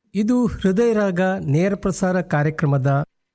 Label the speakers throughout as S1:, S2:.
S1: ಇದು ಹೃದಯ ರಾಗ ನೇರ ಪ್ರಸಾರ ಕಾರ್ಯಕ್ರಮದ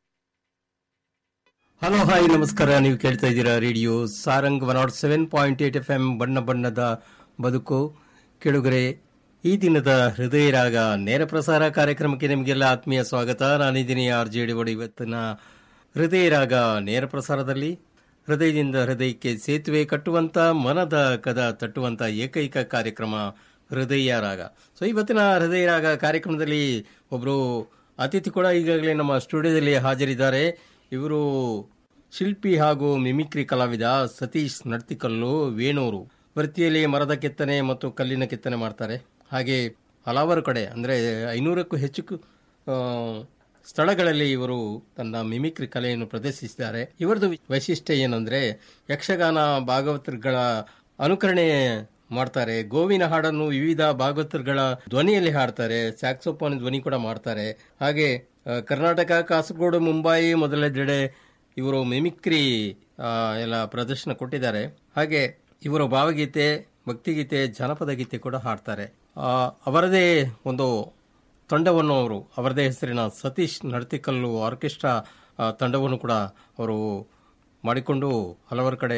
S1: ಹಲೋ ಹಾಯ್ ನಮಸ್ಕಾರ ನೀವು ಕೇಳ್ತಾ ಇದ್ದೀರಾ radio Sarang one not seven point eight F M ಬಣ್ಣ ಬಣ್ಣದ ಬದುಕು ಕೆಳುಗರೆ ಈ ದಿನದ ಹೃದಯ ರಾಗ ನೇರ ಪ್ರಸಾರ ಕಾರ್ಯಕ್ರಮಕ್ಕೆ ನಿಮಗೆಲ್ಲ ಆತ್ಮೀಯ ಸ್ವಾಗತ ನಾನಿದ್ದೀನಿ ಆರ್ ಜೆ ಡಿ ಇವತ್ತಿನ ಹೃದಯ ರಾಗ ನೇರ ಪ್ರಸಾರದಲ್ಲಿ ಹೃದಯದಿಂದ ಹೃದಯಕ್ಕೆ ಸೇತುವೆ ಕಟ್ಟುವಂತ ಮನದ ಕದ ತಟ್ಟುವಂತ ಏಕೈಕ ಕಾರ್ಯಕ್ರಮ ಹೃದಯ ರಾಗ ಸೊ ಇವತ್ತಿನ ಹೃದಯ ರಾಗ ಕಾರ್ಯಕ್ರಮದಲ್ಲಿ ಒಬ್ರು ಅತಿಥಿ ಕೂಡ ಈಗಾಗಲೇ ನಮ್ಮ ಸ್ಟುಡಿಯೋದಲ್ಲಿ ಹಾಜರಿದ್ದಾರೆ ಇವರು ಶಿಲ್ಪಿ ಹಾಗೂ ಮಿಮಿಕ್ರಿ ಕಲಾವಿದ ಸತೀಶ್ ನಡ್ತಿಕಲ್ಲು ವೇಣೂರು ವೃತ್ತಿಯಲ್ಲಿ ಮರದ ಕೆತ್ತನೆ ಮತ್ತು ಕಲ್ಲಿನ ಕೆತ್ತನೆ ಮಾಡ್ತಾರೆ ಹಾಗೆ ಹಲವಾರು ಕಡೆ ಅಂದರೆ ಐನೂರಕ್ಕೂ ಹೆಚ್ಚು ಕು- ಆ, ಸ್ಥಳಗಳಲ್ಲಿ ಇವರು ತನ್ನ ಮಿಮಿಕ್ರಿ ಕಲೆಯನ್ನು ಪ್ರದರ್ಶಿಸಿದ್ದಾರೆ ಇವರದು ವೈಶಿಷ್ಟ್ಯ ಏನಂದ್ರೆ ಯಕ್ಷಗಾನ ಭಾಗವತರುಗಳ ಅನುಕರಣೆ ಮಾಡ್ತಾರೆ ಗೋವಿನ ಹಾಡನ್ನು ವಿವಿಧ ಭಾಗವತರುಗಳ ಧ್ವನಿಯಲ್ಲಿ ಹಾಡ್ತಾರೆ ಸ್ಯಾಕ್ಸೋಫೋನ್ ಧ್ವನಿ ಕೂಡ ಮಾಡ್ತಾರೆ ಹಾಗೆ ಆ, ಕರ್ನಾಟಕ ಕಾಸರಗೋಡು ಮುಂಬೈ ಮೊದಲೆಡೆಡೆ ಇವರು ಮಿಮಿಕ್ರಿ ಆ, ಎಲ್ಲ ಪ್ರದರ್ಶನ ಕೊಟ್ಟಿದ್ದಾರೆ ಹಾಗೆ ಇವರು ಭಾವಗೀತೆ ಭಕ್ತಿಗೀತೆ ಜನಪದ ಗೀತೆ ಕೂಡ ಹಾಡ್ತಾರೆ ಆ, ಅವರದೇ ಒಂದು ತಂಡವನ್ನು ಅವರು ಅವರದೇ ಹೆಸರಿನ ಸತೀಶ್ ನಡತಿಕಲ್ಲು ಆರ್ಕೆಸ್ಟ್ರಾ ಆ, ತಂಡವನ್ನು ಕೂಡ ಅವರು ಮಾಡಿಕೊಂಡು ಹಲವಾರು ಕಡೆ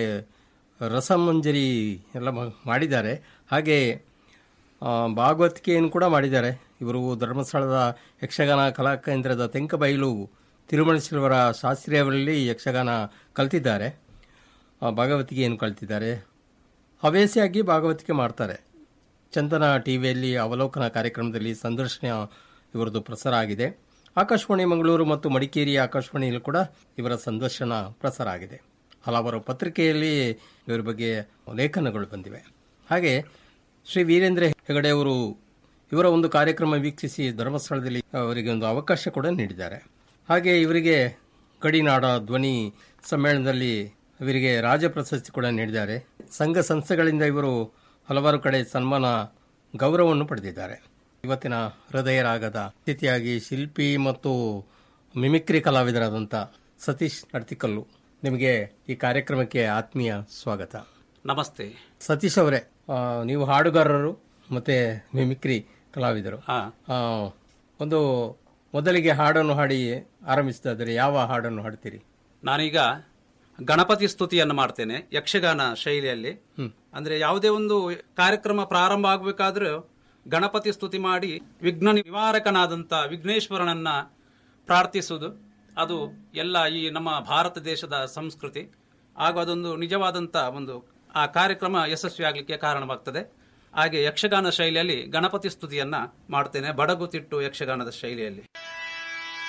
S1: ರಸಮಂಜರಿ ಎಲ್ಲ ಮಾ- ಮಾಡಿದ್ದಾರೆ ಹಾಗೆ ಆ, ಭಾಗವತಿಕೆಯನ್ನು ಕೂಡ ಮಾಡಿದ್ದಾರೆ ಇವರು ಧರ್ಮಸ್ಥಳದ ಯಕ್ಷಗಾನ ಕಲಾ ಕೇಂದ್ರದ ತೆಂಕಬೈಲು ತಿರುಮಣಸಿಲ್ವರ ಶಾಸ್ತ್ರೀಯವರಲ್ಲಿ ಯಕ್ಷಗಾನ ಕಲ್ತಿದ್ದಾರೆ ಆ, ಭಾಗವತಿಕೆಯನ್ನು ಕಲ್ತಿದ್ದಾರೆ ಹವ್ಯಾಸಿಯಾಗಿ ಭಾಗವತಿಕೆ ಮಾಡ್ತಾರೆ ಚಂದನ ಟಿವಿಯಲ್ಲಿ ಅವಲೋಕನ ಕಾರ್ಯಕ್ರಮದಲ್ಲಿ ಸಂದರ್ಶನ ಇವರದು ಪ್ರಸಾರ ಆಗಿದೆ ಆಕಾಶವಾಣಿ ಮಂಗಳೂರು ಮತ್ತು ಮಡಿಕೇರಿ ಆಕಾಶವಾಣಿಯಲ್ಲೂ ಕೂಡ ಇವರ ಸಂದರ್ಶನ ಪ್ರಸಾರ ಆಗಿದೆ ಹಲವಾರು ಪತ್ರಿಕೆಯಲ್ಲಿ ಇವರ ಬಗ್ಗೆ ಲೇಖನಗಳು ಬಂದಿವೆ ಹಾಗೆ ಶ್ರೀ ವೀರೇಂದ್ರ ಹೆಗಡೆ ಅವರು ಇವರ ಒಂದು ಕಾರ್ಯಕ್ರಮ ವೀಕ್ಷಿಸಿ ಧರ್ಮಸ್ಥಳದಲ್ಲಿ ಅವರಿಗೆ ಒಂದು ಅವಕಾಶ ಕೂಡ ನೀಡಿದ್ದಾರೆ ಹಾಗೆ ಇವರಿಗೆ ಗಡಿನಾಡ ಧ್ವನಿ ಸಮ್ಮೇಳನದಲ್ಲಿ ಇವರಿಗೆ ರಾಜ ಪ್ರಶಸ್ತಿ ಕೂಡ ನೀಡಿದ್ದಾರೆ ಸಂಘ ಸಂಸ್ಥೆಗಳಿಂದ ಇವರು ಹಲವಾರು ಕಡೆ ಸನ್ಮಾನ ಗೌರವವನ್ನು ಪಡೆದಿದ್ದಾರೆ ಇವತ್ತಿನ ಹೃದಯ ರಾಗದ ಅತಿಥಿಯಾಗಿ ಶಿಲ್ಪಿ ಮತ್ತು ಮಿಮಿಕ್ರಿ ಕಲಾವಿದರಾದಂಥ ಸತೀಶ್ ನಡ್ತಿಕಲ್ಲು ನಿಮಗೆ ಈ ಕಾರ್ಯಕ್ರಮಕ್ಕೆ ಆತ್ಮೀಯ ಸ್ವಾಗತ
S2: ನಮಸ್ತೆ
S1: ಸತೀಶ್ ಅವರೇ ಆ, ನೀವು ಹಾಡುಗಾರರು ಮತ್ತೆ ಮಿಮಿಕ್ರಿ ಕಲಾವಿದರು
S2: ಹಾ
S1: ಆ, ಒಂದು ಮೊದಲಿಗೆ ಹಾಡನ್ನು ಹಾಡಿ ಆರಂಭಿಸಿದಾದರೆ ಯಾವ ಹಾಡನ್ನು ಹಾಡ್ತೀರಿ
S2: ನಾನೀಗ ಗಣಪತಿ ಸ್ತುತಿಯನ್ನು ಮಾಡ್ತೇನೆ ಯಕ್ಷಗಾನ ಶೈಲಿಯಲ್ಲಿ ಅಂದ್ರೆ ಯಾವುದೇ ಒಂದು ಕಾರ್ಯಕ್ರಮ ಪ್ರಾರಂಭ ಆಗಬೇಕಾದ್ರೂ ಗಣಪತಿ ಸ್ತುತಿ ಮಾಡಿ ವಿಘ್ನ ನಿವಾರಕನಾದಂತ ವಿಘ್ನೇಶ್ವರನನ್ನ ಪ್ರಾರ್ಥಿಸುವುದು ಅದು ಎಲ್ಲ ಈ ನಮ್ಮ ಭಾರತ ದೇಶದ ಸಂಸ್ಕೃತಿ ಹಾಗೂ ಅದೊಂದು ನಿಜವಾದಂತ ಒಂದು ಆ ಕಾರ್ಯಕ್ರಮ ಯಶಸ್ವಿ ಆಗಲಿಕ್ಕೆ ಕಾರಣವಾಗ್ತದೆ ಹಾಗೆ ಯಕ್ಷಗಾನ ಶೈಲಿಯಲ್ಲಿ ಗಣಪತಿ ಸ್ತುತಿಯನ್ನ ಮಾಡ್ತೇನೆ ಬಡಗು ತಿಟ್ಟು ಯಕ್ಷಗಾನದ ಶೈಲಿಯಲ್ಲಿ